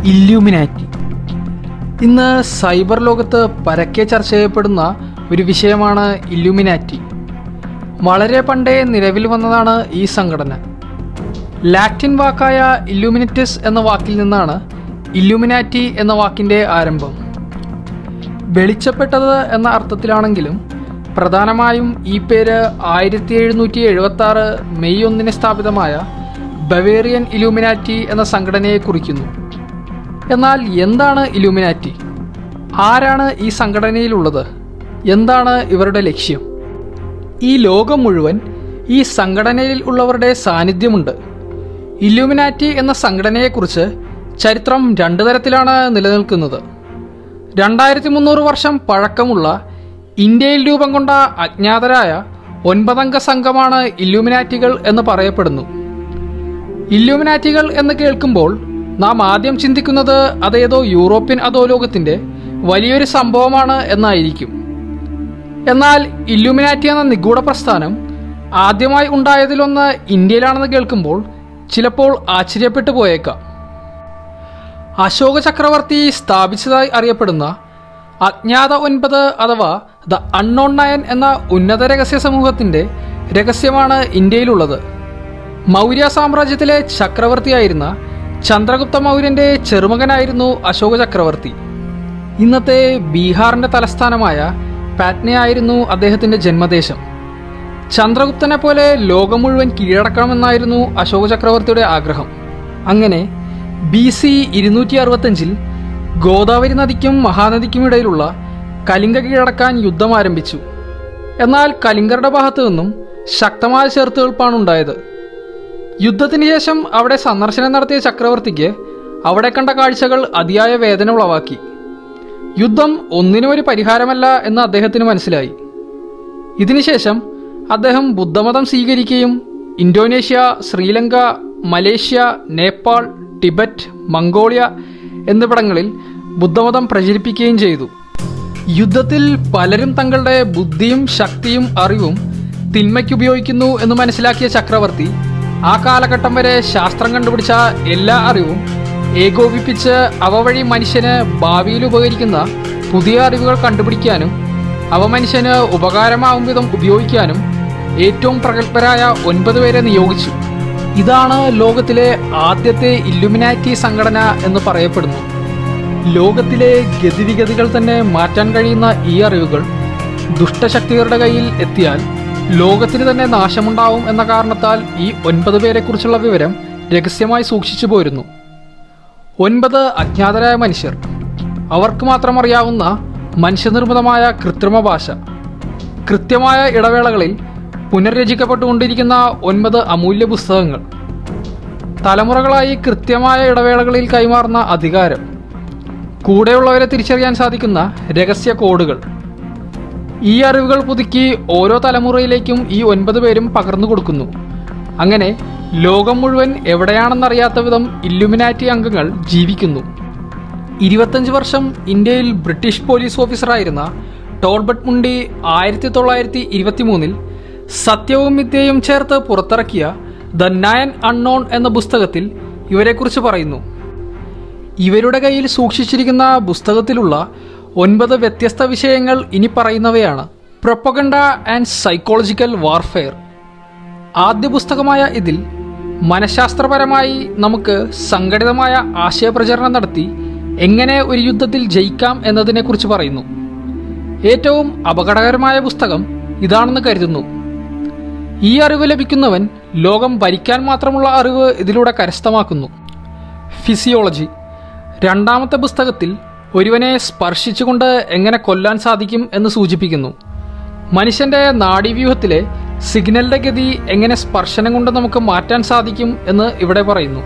Illuminati ഇന്ന് cyber ലോകത്ത് പരക്കെ ചർച്ച ചെയ്യപ്പെടുന്ന ഒരു വിഷയമാണ് ഇല്യൂമിനാറ്റി വളരെ പണ്ടേ നിലവിൽ വന്നതാണ് ഈ സംഘടന ലാറ്റിൻ വാക്കായ ഇല്യൂമിനറ്റിസ് എന്ന വാക്കിൽ നിന്നാണ് ഇല്യൂമിനാറ്റി എന്ന വാക്കിൻ്റെ ആരംഭം വെളിച്ചപ്പെട്ടത് എന്ന അർത്ഥത്തിലാണെങ്കിലും പ്രധാനമായും ഈ പേര് ആയിരത്തി എഴുന്നൂറ്റി എഴുപത്തി ആറ് മെയ് ഒന്നിന് സ്ഥാപിതമായ ബവേറിയൻ ഇലൂമിനാറ്റി എന്ന സംഘടനയെ കുറിക്കുന്നു എന്നാൽ എന്താണ് ഇലൂമിനാറ്റി ആരാണ് ഈ സംഘടനയിലുള്ളത് എന്താണ് ഇവരുടെ ലക്ഷ്യം ഈ ലോകം മുഴുവൻ ഈ സംഘടനയിൽ ഉള്ളവരുടെ സാന്നിധ്യമുണ്ട് ഇല്യൂമിനാറ്റി എന്ന സംഘടനയെക്കുറിച്ച് ചരിത്രം രണ്ടു തരത്തിലാണ് നിലനിൽക്കുന്നത് രണ്ടായിരത്തി മുന്നൂറ് വർഷം പഴക്കമുള്ള ഇന്ത്യയിൽ രൂപം കൊണ്ട അജ്ഞാതരായ ഒൻപതംഗ സംഘമാണ് ഇല്യൂമിനാറ്റികൾ എന്ന് പറയപ്പെടുന്നു ഇല്യൂമിനാറ്റികൾ എന്ന് കേൾക്കുമ്പോൾ നാം ആദ്യം ചിന്തിക്കുന്നത് അതേതോ യൂറോപ്യൻ അധോലോകത്തിന്റെ വലിയൊരു സംഭവമാണ് എന്നായിരിക്കും എന്നാൽ ഇല്യൂമിനാറ്റി എന്ന നിഗൂഢ പ്രസ്ഥാനം ആദ്യമായി ഉണ്ടായതിലൊന്ന് ഇന്ത്യയിലാണെന്ന് കേൾക്കുമ്പോൾ ചിലപ്പോൾ ആശ്ചര്യപ്പെട്ടു പോയേക്കാം അശോക ചക്രവർത്തി സ്ഥാപിച്ചതായി അറിയപ്പെടുന്ന അജ്ഞാത ഒൻപത് അഥവാ ദ അൺനോൺ നയൻ എന്ന ഉന്നത രഹസ്യ സമൂഹത്തിന്റെ രഹസ്യമാണ് ഇന്ത്യയിലുള്ളത് മൗര്യ സാമ്രാജ്യത്തിലെ ചക്രവർത്തിയായിരുന്ന ചന്ദ്രഗുപ്ത മൗര്യന്റെ ചെറുമകനായിരുന്നു അശോക ചക്രവർത്തി ഇന്നത്തെ ബീഹാറിന്റെ തലസ്ഥാനമായ പാറ്റ്നയായിരുന്നു അദ്ദേഹത്തിന്റെ ജന്മദേശം ചന്ദ്രഗുപ്തനെ പോലെ ലോകം മുഴുവൻ കീഴടക്കണമെന്നായിരുന്നു അശോക ചക്രവർത്തിയുടെ ആഗ്രഹം അങ്ങനെ ബി സി ഇരുന്നൂറ്റി അറുപത്തഞ്ചിൽ ഗോദാവരി നദിക്കും മഹാനദിക്കും ഇടയിലുള്ള കലിംഗ കീഴടക്കാൻ യുദ്ധം ആരംഭിച്ചു എന്നാൽ കലിംഗരുടെ ഭാഗത്തു നിന്നും ശക്തമായ ചെറുത്തുനിൽപ്പാണ് ഉണ്ടായത് യുദ്ധത്തിന് ശേഷം അവിടെ സന്ദർശനം നടത്തിയ ചക്രവർത്തിക്ക് അവിടെ കണ്ട കാഴ്ചകൾ അതിയായ വേദന ഉളവാക്കി യുദ്ധം ഒന്നിനും ഒരു പരിഹാരമല്ല എന്ന് അദ്ദേഹത്തിന് മനസ്സിലായി ഇതിനുശേഷം അദ്ദേഹം ബുദ്ധമതം സ്വീകരിക്കുകയും Indonesia Sri Lanka Malaysia Nepal Tibet Mongolia എന്നിവിടങ്ങളിൽ ബുദ്ധമതം പ്രചരിപ്പിക്കുകയും ചെയ്തു യുദ്ധത്തിൽ പലരും തങ്ങളുടെ ബുദ്ധിയും ശക്തിയും അറിവും തിന്മയ്ക്ക് ഉപയോഗിക്കുന്നു എന്ന് മനസ്സിലാക്കിയ ചക്രവർത്തി ആ കാലഘട്ടം വരെ ശാസ്ത്രം കണ്ടുപിടിച്ച എല്ലാ അറിവും ഏകോപിപ്പിച്ച് അവ വഴി മനുഷ്യന് ഭാവിയിൽ ഉപകരിക്കുന്ന പുതിയ അറിവുകൾ കണ്ടുപിടിക്കാനും അവ മനുഷ്യന് ഉപകാരമാവും വിധം ഉപയോഗിക്കാനും ഏറ്റവും പ്രഗത്ഭരായ ഒൻപത് പേരെ നിയോഗിച്ചു ഇതാണ് ലോകത്തിലെ ആദ്യത്തെ ഇല്ലുമിനാറ്റി സംഘടന എന്ന് പറയപ്പെടുന്നു ലോകത്തിലെ ഗതിവിഗതികൾ തന്നെ മാറ്റാൻ കഴിയുന്ന ഈ അറിവുകൾ ദുഷ്ടശക്തികളുടെ കയ്യിൽ എത്തിയാൽ ലോകത്തിന് തന്നെ നാശമുണ്ടാവും എന്ന കാരണത്താൽ ഈ ഒൻപത് പേരെക്കുറിച്ചുള്ള വിവരം രഹസ്യമായി സൂക്ഷിച്ചു പോരുന്നു ഒൻപത് അജ്ഞാതരായ മനുഷ്യർ അവർക്ക് മാത്രം അറിയാവുന്ന മനുഷ്യനിർമ്മിതമായ കൃത്രിമ ഭാഷ കൃത്യമായ ഇടവേളകളിൽ പുനർരചിക്കപ്പെട്ടുകൊണ്ടിരിക്കുന്ന ഒൻപത് അമൂല്യ പുസ്തകങ്ങൾ തലമുറകളായി കൃത്യമായ ഇടവേളകളിൽ കൈമാറുന്ന അധികാരം കൂടെയുള്ളവരെ തിരിച്ചറിയാൻ സാധിക്കുന്ന രഹസ്യ കോഡുകൾ ഈ അറിവുകൾ പുതുക്കി ഓരോ തലമുറയിലേക്കും ഈ ഒൻപത് പേരും പകർന്നു കൊടുക്കുന്നു അങ്ങനെ ലോകം മുഴുവൻ എവിടെയാണെന്നറിയാത്ത വിധം ഇല്ലുമിനാറ്റി അംഗങ്ങൾ ജീവിക്കുന്നു ഇരുപത്തഞ്ച് വർഷം ഇന്ത്യയിൽ ബ്രിട്ടീഷ് പോലീസ് ഓഫീസറായിരുന്ന ടോൾബർട്ട് മുണ്ടി ആയിരത്തി തൊള്ളായിരത്തി ഇരുപത്തി മൂന്നിൽ സത്യവും വിദ്യയും ചേർത്ത് പുറത്തിറക്കിയ ദ നയൻ അൺനോൺ എന്ന പുസ്തകത്തിൽ ഇവരെക്കുറിച്ച് പറയുന്നു ഇവരുടെ കയ്യിൽ സൂക്ഷിച്ചിരിക്കുന്ന പുസ്തകത്തിലുള്ള ഒൻപത് വ്യത്യസ്ത വിഷയങ്ങൾ ഇനി പറയുന്നവയാണ് പ്രൊപ്പഗണ്ട ആൻഡ് സൈക്കോളജിക്കൽ വാർഫെയർ ആദ്യ പുസ്തകമായ ഇതിൽ മനഃശാസ്ത്രപരമായി നമുക്ക് സംഘടിതമായ ആശയപ്രചരണം നടത്തി എങ്ങനെ ഒരു യുദ്ധത്തിൽ ജയിക്കാം എന്നതിനെക്കുറിച്ച് പറയുന്നു ഏറ്റവും അപകടകരമായ പുസ്തകം ഇതാണെന്ന് കരുതുന്നു ഈ അറിവ് ലഭിക്കുന്നവൻ ലോകം ഭരിക്കാൻ മാത്രമുള്ള അറിവ് ഇതിലൂടെ കരസ്ഥമാക്കുന്നു ഫിസിയോളജി രണ്ടാമത്തെ പുസ്തകത്തിൽ ഒരുവനെ സ്പർശിച്ചുകൊണ്ട് എങ്ങനെ കൊല്ലാൻ സാധിക്കും എന്ന് സൂചിപ്പിക്കുന്നു മനുഷ്യന്റെ നാഡീവ്യൂഹത്തിലെ സിഗ്നലിന്റെ ഗതി എങ്ങനെ സ്പർശനം കൊണ്ട് നമുക്ക് മാറ്റാൻ സാധിക്കും എന്ന് ഇവിടെ പറയുന്നു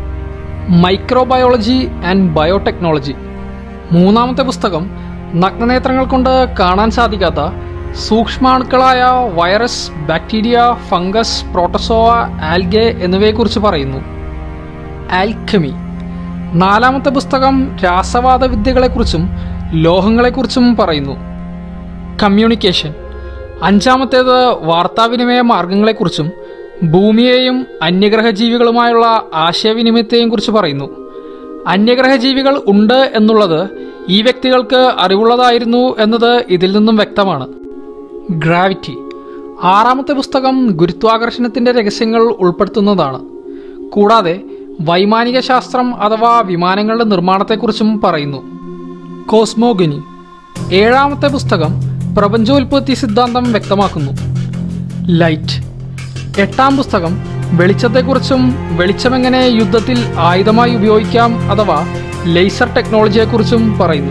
മൈക്രോബയോളജി ആൻഡ് ബയോടെക്നോളജി മൂന്നാമത്തെ പുസ്തകം നഗ്നനേത്രങ്ങൾ കൊണ്ട് കാണാൻ സാധിക്കാത്ത സൂക്ഷ്മാണുക്കളായ virus bacteria fungus protozoa algae എന്നിവയെക്കുറിച്ച് പറയുന്നു ആൽക്കമി നാലാമത്തെ പുസ്തകം രാസവാദ വിദ്യകളെക്കുറിച്ചും ലോഹങ്ങളെക്കുറിച്ചും പറയുന്നു കമ്മ്യൂണിക്കേഷൻ അഞ്ചാമത്തേത് വാർത്താവിനിമയ മാർഗങ്ങളെക്കുറിച്ചും ഭൂമിയെയും അന്യഗ്രഹ ജീവികളുമായുള്ള ആശയവിനിമയത്തെയും കുറിച്ച് പറയുന്നു അന്യഗ്രഹ ജീവികൾ ഉണ്ട് എന്നുള്ളത് ഈ വ്യക്തികൾക്ക് അറിവുള്ളതായിരുന്നു എന്നത് ഇതിൽ നിന്നും വ്യക്തമാണ് ഗ്രാവിറ്റി ആറാമത്തെ പുസ്തകം ഗുരുത്വാകർഷണത്തിന്റെ രഹസ്യങ്ങൾ ഉൾപ്പെടുത്തുന്നതാണ് കൂടാതെ വൈമാനിക ശാസ്ത്രം അഥവാ വിമാനങ്ങളുടെ നിർമ്മാണത്തെക്കുറിച്ചും പറയുന്നു കോസ്മോഗനി ഏഴാമത്തെ പുസ്തകം പ്രപഞ്ചോൽപത്തി സിദ്ധാന്തം വ്യക്തമാക്കുന്നു ലൈറ്റ് എട്ടാം പുസ്തകം വെളിച്ചത്തെക്കുറിച്ചും വെളിച്ചമെങ്ങനെ യുദ്ധത്തിൽ ആയുധമായി ഉപയോഗിക്കാം അഥവാ ലേസർ ടെക്നോളജിയെക്കുറിച്ചും പറയുന്നു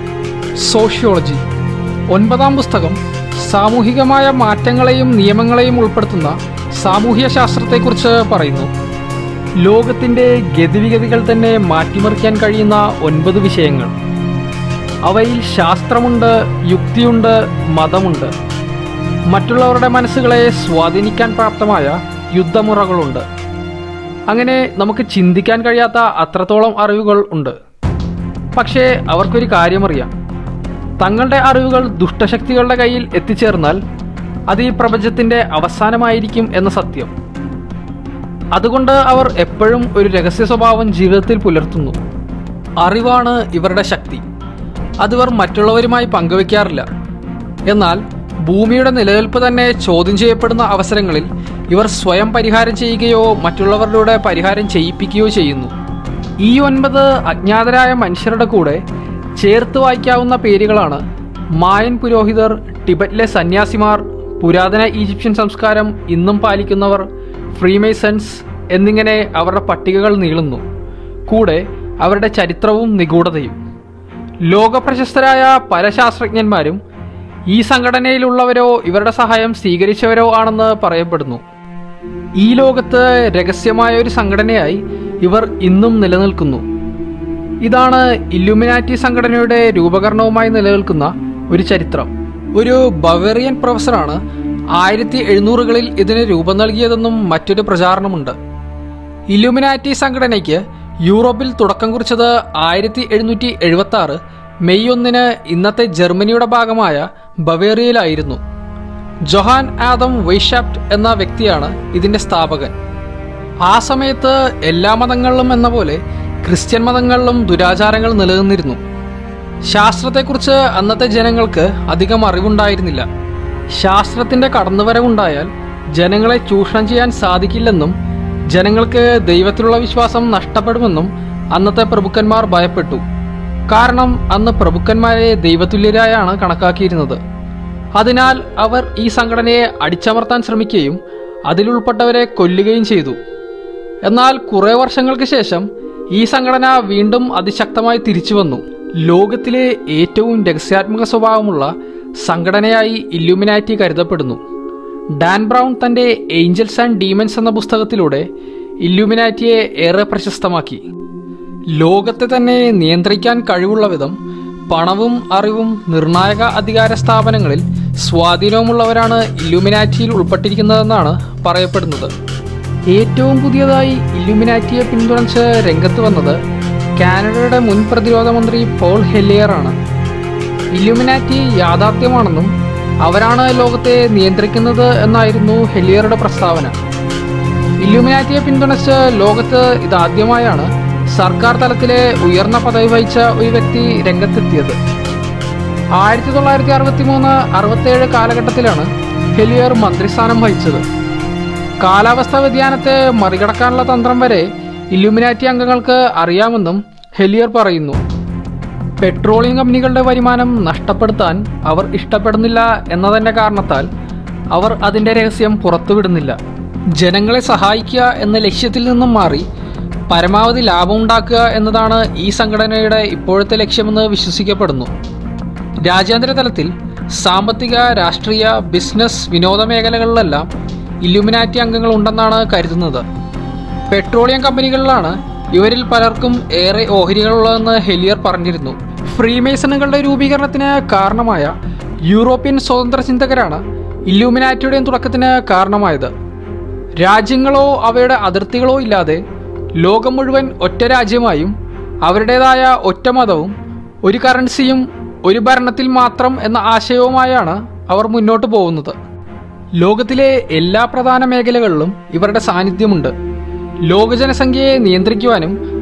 സോഷ്യോളജി ഒൻപതാം പുസ്തകം സാമൂഹികമായ മാറ്റങ്ങളെയും നിയമങ്ങളെയും ഉൾപ്പെടുത്തുന്ന സാമൂഹ്യ ശാസ്ത്രത്തെക്കുറിച്ച് പറയുന്നു ലോകത്തിൻ്റെ ഗതിവിഗതികൾ തന്നെ മാറ്റിമറിക്കാൻ കഴിയുന്ന ഒൻപത് വിഷയങ്ങൾ അവയിൽ ശാസ്ത്രമുണ്ട് യുക്തിയുണ്ട് മതമുണ്ട് മറ്റുള്ളവരുടെ മനസ്സുകളെ സ്വാധീനിക്കാൻ പ്രാപ്തമായ യുദ്ധമുറകളുണ്ട് അങ്ങനെ നമുക്ക് ചിന്തിക്കാൻ കഴിയാത്ത അത്രത്തോളം അറിവുകൾ ഉണ്ട് പക്ഷേ അവർക്കൊരു കാര്യമറിയാം തങ്ങളുടെ അറിവുകൾ ദുഷ്ടശക്തികളുടെ കയ്യിൽ എത്തിച്ചേർന്നാൽ അത് ഈ പ്രപഞ്ചത്തിൻ്റെ അവസാനമായിരിക്കും എന്ന സത്യം അതുകൊണ്ട് അവർ എപ്പോഴും ഒരു രഹസ്യ സ്വഭാവം ജീവിതത്തിൽ പുലർത്തുന്നു അറിവാണ് ഇവരുടെ ശക്തി അതിവർ മറ്റുള്ളവരുമായി പങ്കുവെക്കാറില്ല എന്നാൽ ഭൂമിയുടെ നിലനിൽപ്പ് തന്നെ ചോദ്യം ചെയ്യപ്പെടുന്ന അവസരങ്ങളിൽ ഇവർ സ്വയം പരിഹാരം ചെയ്യുകയോ മറ്റുള്ളവരിലൂടെ പരിഹാരം ചെയ്യിപ്പിക്കുകയോ ചെയ്യുന്നു ഈ ഒൻപത് അജ്ഞാതരായ മനുഷ്യരുടെ കൂടെ ചേർത്ത് വായിക്കാവുന്ന പേരുകളാണ് മായൻ പുരോഹിതർ ടിബറ്റിലെ സന്യാസിമാർ പുരാതന ഈജിപ്ഷ്യൻ സംസ്കാരം ഇന്നും പാലിക്കുന്നവർ ഫ്രീമേസൺസ് എന്നിങ്ങനെ അവരുടെ പട്ടികകൾ നീളുന്നു കൂടെ അവരുടെ ചരിത്രവും നിഗൂഢതയും ലോകപ്രശസ്തരായ പല ശാസ്ത്രജ്ഞന്മാരും ഈ സംഘടനയിലുള്ളവരോ ഇവരുടെ സഹായം സ്വീകരിച്ചവരോ ആണെന്ന് പറയപ്പെടുന്നു ഈ ലോകത്ത് രഹസ്യമായ ഒരു സംഘടനയായി ഇവർ ഇന്നും നിലനിൽക്കുന്നു ഇതാണ് ഇല്ലുമിനാറ്റി സംഘടനയുടെ രൂപകരണവുമായി നിലനിൽക്കുന്ന ഒരു ചരിത്രം ഒരു ബവേറിയൻ പ്രൊഫസറാണ് ആയിരത്തി എഴുന്നൂറുകളിൽ ഇതിന് രൂപം നൽകിയതെന്നും മറ്റൊരു പ്രചാരണമുണ്ട് ഇല്ലുമിനാറ്റി സംഘടനയ്ക്ക് യൂറോപ്പിൽ തുടക്കം കുറിച്ചത് ആയിരത്തി എഴുന്നൂറ്റി എഴുപത്തി ആറ് മെയ് ഒന്നിന് ഇന്നത്തെ ജർമ്മനിയുടെ ഭാഗമായ ബവേറിയയിലായിരുന്നു ജൊഹാൻ ആദം വൈഷാപ്റ്റ് എന്ന വ്യക്തിയാണ് ഇതിന്റെ സ്ഥാപകൻ ആ സമയത്ത് എല്ലാ മതങ്ങളിലും എന്ന പോലെ ക്രിസ്ത്യൻ മതങ്ങളിലും ദുരാചാരങ്ങൾ നിലനിന്നിരുന്നു ശാസ്ത്രത്തെക്കുറിച്ച് അന്നത്തെ ജനങ്ങൾക്ക് അധികം അറിവുണ്ടായിരുന്നില്ല ശാസ്ത്രത്തിന്റെ കടന്നുവരവുണ്ടായാൽ ജനങ്ങളെ ചൂഷണം ചെയ്യാൻ സാധിക്കില്ലെന്നും ജനങ്ങൾക്ക് ദൈവത്തിലുള്ള വിശ്വാസം നഷ്ടപ്പെടുമെന്നും അന്നത്തെ പ്രഭുക്കന്മാർ ഭയപ്പെട്ടു കാരണം അന്ന് പ്രഭുക്കന്മാരെ ദൈവതുല്യരായാണ് കണക്കാക്കിയിരുന്നത് അതിനാൽ അവർ ഈ സംഘടനയെ അടിച്ചമർത്താൻ ശ്രമിക്കുകയും അതിലുൾപ്പെട്ടവരെ കൊല്ലുകയും ചെയ്തു എന്നാൽ കുറേ വർഷങ്ങൾക്ക് ശേഷം ഈ സംഘടന വീണ്ടും അതിശക്തമായി തിരിച്ചു വന്നു ലോകത്തിലെ ഏറ്റവും രഹസ്യാത്മക സ്വഭാവമുള്ള സംഘടനയായി ഇല്ലുമിനാറ്റി കരുതപ്പെടുന്നു ഡാൻ ബ്രൗൺ തന്റെ ഏഞ്ചൽസ് ആൻഡ് ഡീമൻസ് എന്ന പുസ്തകത്തിലൂടെ ഇല്ലുമിനാറ്റിയെ ഏറെ പ്രശസ്തമാക്കി ലോകത്തെ തന്നെ നിയന്ത്രിക്കാൻ കഴിവുള്ള വിധം പണവും അറിവും നിർണായക അധികാര സ്ഥാപനങ്ങളിൽ സ്വാധീനവുമുള്ളവരാണ് ഇല്ലുമിനാറ്റിയിൽ ഉൾപ്പെട്ടിരിക്കുന്നതെന്നാണ് പറയപ്പെടുന്നത് ഏറ്റവും പുതിയതായി ഇല്ലുമിനാറ്റിയെ പിന്തുണച്ച് രംഗത്ത് വന്നത് കാനഡയുടെ മുൻ പ്രതിരോധ മന്ത്രി പോൾ ഹെല്ലിയർ ആണ് ഇല്ലുമിനാറ്റി യാഥാർത്ഥ്യമാണെന്നും അവരാണ് ലോകത്തെ നിയന്ത്രിക്കുന്നത് എന്നായിരുന്നു ഹെല്ലിയറുടെ പ്രസ്താവന ഇല്ലുമിനാറ്റിയെ പിന്തുണച്ച് ലോകത്ത് ഇതാദ്യമായാണ് സർക്കാർ തലത്തിലെ ഉയർന്ന പദവി വഹിച്ച ഒരു വ്യക്തി രംഗത്തെത്തിയത് ആയിരത്തി തൊള്ളായിരത്തി അറുപത്തി മൂന്ന് അറുപത്തേഴ് കാലഘട്ടത്തിലാണ് ഹെലിയർ മന്ത്രിസ്ഥാനം വഹിച്ചത് കാലാവസ്ഥാ വ്യതിയാനത്തെ മറികടക്കാനുള്ള തന്ത്രം വരെ ഇല്ലുമിനാറ്റി അംഗങ്ങൾക്ക് അറിയാമെന്നും ഹെലിയർ പറയുന്നു പെട്രോളിയം കമ്പനികളുടെ വരുമാനം നഷ്ടപ്പെടുത്താൻ അവർ ഇഷ്ടപ്പെടുന്നില്ല എന്നതിൻ്റെ കാരണത്താൽ അവർ അതിൻ്റെ രഹസ്യം പുറത്തുവിടുന്നില്ല ജനങ്ങളെ സഹായിക്കുക എന്ന ലക്ഷ്യത്തിൽ നിന്നും മാറി പരമാവധി ലാഭമുണ്ടാക്കുക എന്നതാണ് ഈ സംഘടനയുടെ ഇപ്പോഴത്തെ ലക്ഷ്യമെന്ന് വിശ്വസിക്കപ്പെടുന്നു രാജ്യാന്തര തലത്തിൽ സാമ്പത്തിക രാഷ്ട്രീയ ബിസിനസ് വിനോദ മേഖലകളിലെല്ലാം ഇല്ലുമിനാറ്റി അംഗങ്ങൾ ഉണ്ടെന്നാണ് കരുതുന്നത് പെട്രോളിയം കമ്പനികളിലാണ് ഇവരിൽ പലർക്കും ഏറെ ഓഹരികളുള്ളതെന്ന് ഹെലിയർ പറഞ്ഞിരുന്നു ഫ്രീമേസണുകളുടെ രൂപീകരണത്തിന് കാരണമായ യൂറോപ്യൻ സ്വതന്ത്ര ചിന്തകരാണ് ഇല്ലുമിനാറ്റിയുടെയും തുടക്കത്തിന് കാരണമായത് രാജ്യങ്ങളോ അവയുടെ അതിർത്തികളോ ഇല്ലാതെ ലോകം മുഴുവൻ ഒറ്റ രാജ്യമായും അവരുടേതായ ഒറ്റ മതവും ഒരു കറൻസിയും ഒരു ഭരണത്തിൽ മാത്രം എന്ന ആശയവുമായാണ് അവർ മുന്നോട്ട് പോകുന്നത് ലോകത്തിലെ എല്ലാ പ്രധാന മേഖലകളിലും ഇവരുടെ സാന്നിധ്യമുണ്ട് ലോക ജനസംഖ്യയെ നിയന്ത്രിക്കുവാനും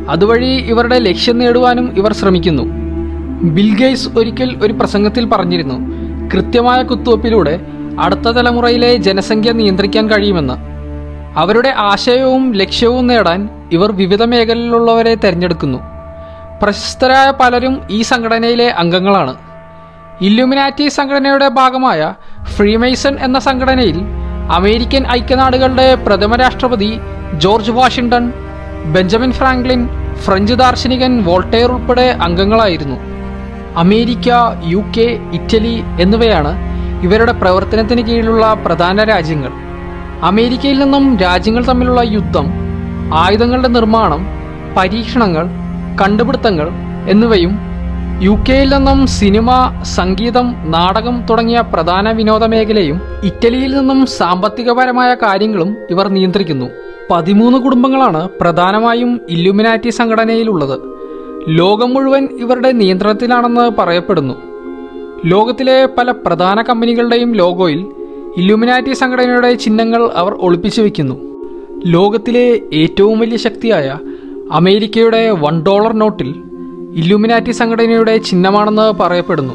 അതുവഴി ഇവരുടെ ലക്ഷ്യം നേടുവാനും ഇവർ ശ്രമിക്കുന്നു ബിൽഗേറ്റ്സ് ഒരിക്കൽ ഒരു പ്രസംഗത്തിൽ പറഞ്ഞിരുന്നു കൃത്യമായ കുത്തുവയ്പ്പിലൂടെ അടുത്ത തലമുറയിലെ ജനസംഖ്യ നിയന്ത്രിക്കാൻ കഴിയുമെന്ന് അവരുടെ ആശയവും ലക്ഷ്യവും നേടാൻ ഇവർ വിവിധ മേഖലയിലുള്ളവരെ തിരഞ്ഞെടുക്കുന്നു പ്രശസ്തരായ പലരും ഈ സംഘടനയിലെ അംഗങ്ങളാണ് ഇല്ലുമിനാറ്റി സംഘടനയുടെ ഭാഗമായ ഫ്രീമൈസൺ എന്ന സംഘടനയിൽ അമേരിക്കൻ ഐക്യനാടുകളുടെ പ്രഥമ രാഷ്ട്രപതി George Washington Benjamin Franklin French ദാർശനികൻ വോൾട്ടെയർ ഉൾപ്പെടെ അംഗങ്ങളായിരുന്നു അമേരിക്ക യു കെ ഇറ്റലി എന്നിവയാണ് ഇവരുടെ പ്രവർത്തനത്തിന് കീഴിലുള്ള പ്രധാന രാജ്യങ്ങൾ അമേരിക്കയിൽ നിന്നും രാജ്യങ്ങൾ തമ്മിലുള്ള യുദ്ധം ആയുധങ്ങളുടെ നിർമ്മാണം പരീക്ഷണങ്ങൾ കണ്ടുപിടുത്തങ്ങൾ എന്നിവയും യു കെയിൽ നിന്നും സിനിമ സംഗീതം നാടകം തുടങ്ങിയ പ്രധാന വിനോദ മേഖലയും ഇറ്റലിയിൽ നിന്നും സാമ്പത്തികപരമായ കാര്യങ്ങളും ഇവർ നിയന്ത്രിക്കുന്നു പതിമൂന്ന് കുടുംബങ്ങളാണ് പ്രധാനമായും ഇല്ലുമിനാറ്റി സംഘടനയിലുള്ളത് ലോകം മുഴുവൻ ഇവരുടെ നിയന്ത്രണത്തിലാണെന്ന് പറയപ്പെടുന്നു ലോകത്തിലെ പല പ്രധാന കമ്പനികളുടെയും ലോഗോയിൽ ഇല്ലുമിനാറ്റി സംഘടനയുടെ ചിഹ്നങ്ങൾ അവർ ഒളിപ്പിച്ചു വെക്കുന്നു ലോകത്തിലെ ഏറ്റവും വലിയ ശക്തിയായ അമേരിക്കയുടെ വൺ ഡോളർ നോട്ടിൽ ഇല്ലുമിനാറ്റി സംഘടനയുടെ ചിഹ്നമാണെന്ന് പറയപ്പെടുന്നു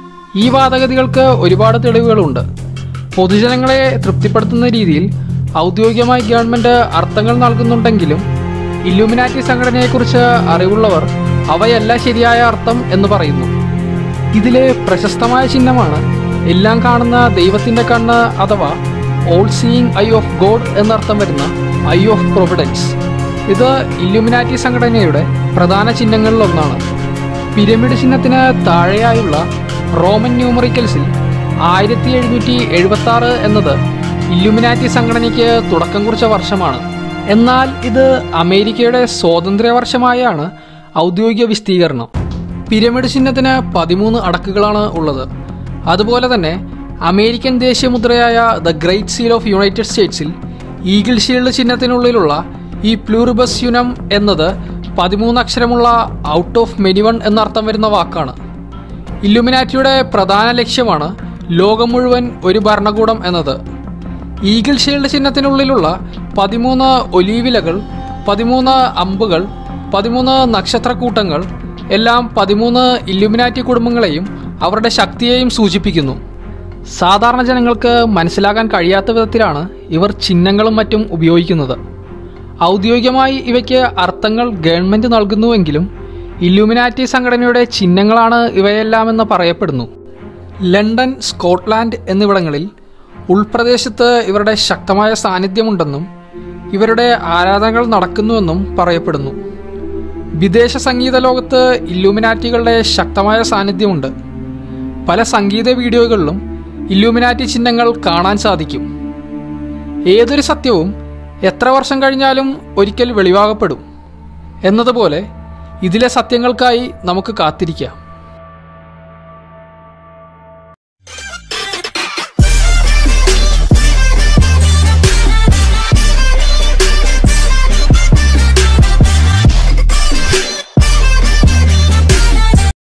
ഈ വാദഗതികൾക്ക് ഒരുപാട് തെളിവുകളുണ്ട് പൊതുജനങ്ങളെ തൃപ്തിപ്പെടുത്തുന്ന രീതിയിൽ ഔദ്യോഗികമായി ഗവൺമെന്റ് അർത്ഥങ്ങൾ നൽകുന്നുണ്ടെങ്കിലും ഇല്ലുമിനാറ്റി സംഘടനയെക്കുറിച്ച് അറിവുള്ളവർ അവയല്ല ശരിയായ അർത്ഥം എന്ന് പറയുന്നു ഇതിലെ പ്രശസ്തമായ ചിഹ്നമാണ് എല്ലാം കാണുന്ന ദൈവത്തിന്റെ കണ്ണ് അഥവാ all seeing eye of God എന്നർത്ഥം വരുന്ന ഐ ഓഫ് പ്രൊവിഡൻസ് ഇത് ഇല്ലുമിനാറ്റി സംഘടനയുടെ പ്രധാന ചിഹ്നങ്ങളിലൊന്നാണ് പിരമിഡ് ചിഹ്നത്തിന് താഴെയായുള്ള റോമൻ ന്യൂമറിക്കൽസിൽ ആയിരത്തി എഴുന്നൂറ്റി എഴുപത്തി ആറ് എന്നത് ഇല്ലുമിനാറ്റി സംഘടനയ്ക്ക് തുടക്കം കുറിച്ച വർഷമാണ് എന്നാൽ ഇത് അമേരിക്കയുടെ സ്വാതന്ത്ര്യ വർഷമായാണ് ഔദ്യോഗിക വിസ്തീകരണം പിരമിഡ് ചിഹ്നത്തിന് പതിമൂന്ന് അടക്കുകളാണ് ഉള്ളത് അതുപോലെ തന്നെ അമേരിക്കൻ ദേശീയ മുദ്രയായ the great seal of United സ്റ്റേറ്റ്സിൽ ഈഗിൾ ഷീൽഡ് ചിഹ്നത്തിനുള്ളിലുള്ള ഈ പ്ലൂറിബസ് യുനം എന്നത് പതിമൂന്ന് അക്ഷരമുള്ള ഔട്ട് ഓഫ് മെനിവൺ എന്നർത്ഥം വരുന്ന വാക്കാണ് ഇല്ലുമിനാറ്റിയുടെ പ്രധാന ലക്ഷ്യമാണ് ലോകം മുഴുവൻ ഒരു ഭരണകൂടം എന്നത് ഈഗിൾ ഷീൽഡ് ചിഹ്നത്തിനുള്ളിലുള്ള പതിമൂന്ന് ഒലീവിലകൾ പതിമൂന്ന് അമ്പുകൾ പതിമൂന്ന് നക്ഷത്രക്കൂട്ടങ്ങൾ എല്ലാം പതിമൂന്ന് ഇല്ലുമിനാറ്റി കുടുംബങ്ങളെയും അവരുടെ ശക്തിയെയും സൂചിപ്പിക്കുന്നു സാധാരണ ജനങ്ങൾക്ക് മനസ്സിലാക്കാൻ കഴിയാത്ത വിധത്തിലാണ് ഇവർ ചിഹ്നങ്ങളും മറ്റും ഉപയോഗിക്കുന്നത് ഔദ്യോഗികമായി ഇവയ്ക്ക് അർത്ഥങ്ങൾ ഗവൺമെന്റ് നൽകുന്നുവെങ്കിലും ഇല്ലുമിനാറ്റി സംഘടനയുടെ ചിഹ്നങ്ങളാണ് ഇവയെല്ലാമെന്ന് പറയപ്പെടുന്നു ലണ്ടൻ സ്കോട്ട്ലാൻഡ് എന്നിവിടങ്ങളിൽ ഉൾപ്രദേശത്ത് ഇവരുടെ ശക്തമായ സാന്നിധ്യമുണ്ടെന്നും ഇവരുടെ ആരാധനകൾ നടക്കുന്നുവെന്നും പറയപ്പെടുന്നു വിദേശ സംഗീത ലോകത്ത് ഇല്ലുമിനാറ്റികളുടെ ശക്തമായ സാന്നിധ്യമുണ്ട് പല സംഗീത വീഡിയോകളിലും ഇല്ലുമിനാറ്റി ചിഹ്നങ്ങൾ കാണാൻ സാധിക്കും ഏതൊരു സത്യവും എത്ര വർഷം കഴിഞ്ഞാലും ഒരിക്കൽ വെളിവാകപ്പെടും എന്നതുപോലെ ഇതിലെ സത്യങ്ങൾക്കായി നമുക്ക് കാത്തിരിക്കാം